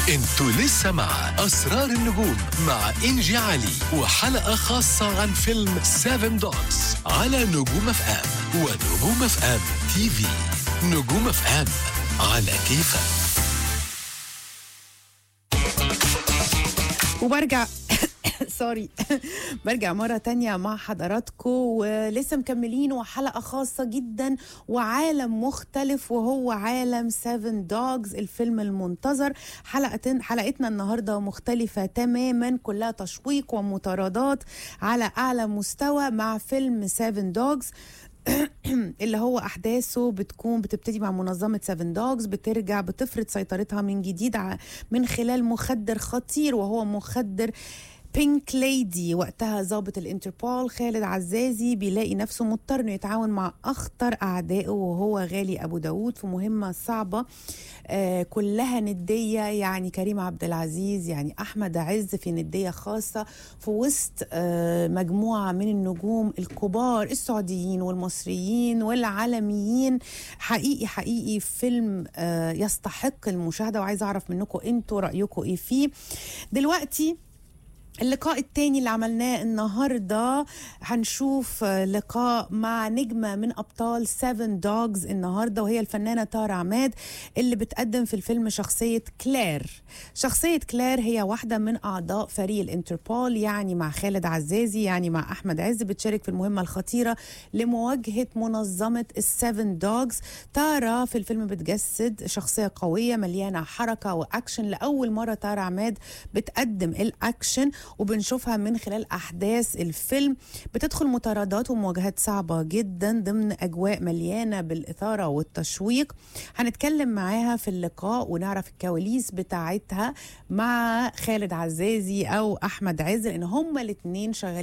انتوا لسه مع أسرار النجوم مع إنجي علي وحلقة خاصة عن فيلم 7 دوجز على نجوم اف ام ونجوم اف ام تي في نجوم اف ام على كيفك وبرجع سوري برجع مرة تانية مع حضراتكم ولسه مكملين وحلقة خاصة جدا وعالم مختلف وهو عالم 7 دوجز الفيلم المنتظر حلقة حلقتنا النهاردة مختلفة تماما كلها تشويق ومطاردات على أعلى مستوى مع فيلم 7 دوجز اللي هو احداثه بتكون بتبتدي مع منظمه 7 دوجز بترجع بتفرض سيطرتها من جديد ع- من خلال مخدر خطير وهو مخدر بينك ليدي وقتها ضابط الانتربول خالد عزازي بيلاقي نفسه مضطر انه يتعاون مع اخطر اعدائه وهو غالي ابو داود في مهمه صعبه آه كلها نديه يعني كريم عبد العزيز يعني احمد عز في نديه خاصه في وسط آه مجموعه من النجوم الكبار السعوديين والمصريين والعالميين حقيقي حقيقي فيلم آه يستحق المشاهده وعايزه اعرف منكم انتوا رايكم ايه فيه دلوقتي اللقاء التاني اللي عملناه النهارده هنشوف آه، لقاء مع نجمه من ابطال 7 دوجز النهارده وهي الفنانه تارا عماد اللي بتقدم في الفيلم شخصيه كلير شخصيه كلير هي واحده من اعضاء فريق الانتربول يعني مع خالد عزازي يعني مع احمد عز بتشارك في المهمه الخطيره لمواجهه منظمه السفن دوجز تارا في الفيلم بتجسد شخصيه قويه مليانه حركه واكشن لاول مره تارا عماد بتقدم الاكشن وبنشوفها من خلال احداث الفيلم بتدخل مطاردات ومواجهات صعبه جدا ضمن اجواء مليانه بالاثاره والتشويق هنتكلم معاها في اللقاء ونعرف الكواليس بتاعتها مع خالد عزازي او احمد عز لان هما الاثنين شغالين